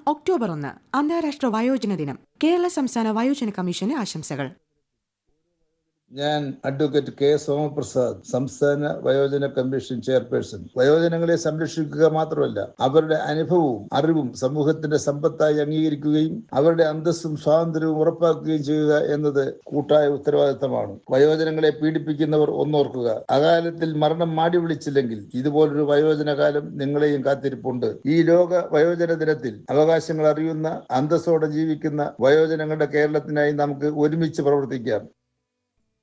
October ഒന്ന് അന്താരാഷ്ട്ര വയോജന ദിനം കേരള സംസ്ഥാന വയോജന കമ്മീഷന് ആശംസകൾ ഞാൻ അഡ്വക്കേറ്റ് കെ സോമപ്രസാദ് സംസ്ഥാന വയോജന കമ്മീഷൻ ചെയർപേഴ്സൺ വയോജനങ്ങളെ സംരക്ഷിക്കുക മാത്രമല്ല അവരുടെ അനുഭവവും അറിവും സമൂഹത്തിന്റെ സമ്പത്തായി അംഗീകരിക്കുകയും അവരുടെ അന്തസ്സും സ്വാതന്ത്ര്യവും ഉറപ്പാക്കുകയും ചെയ്യുക എന്നത് കൂട്ടായ ഉത്തരവാദിത്തമാണ് വയോജനങ്ങളെ പീഡിപ്പിക്കുന്നവർ ഒന്നോർക്കുക അകാലത്തിൽ മരണം മാടി വിളിച്ചില്ലെങ്കിൽ ഇതുപോലൊരു വയോജന കാലം നിങ്ങളെയും കാത്തിരിപ്പുണ്ട് ഈ ലോക വയോജന ദിനത്തിൽ അവകാശങ്ങൾ അറിയുന്ന അന്തസ്സോടെ ജീവിക്കുന്ന വയോജനങ്ങളുടെ കേരളത്തിനായി നമുക്ക് ഒരുമിച്ച് പ്രവർത്തിക്കാം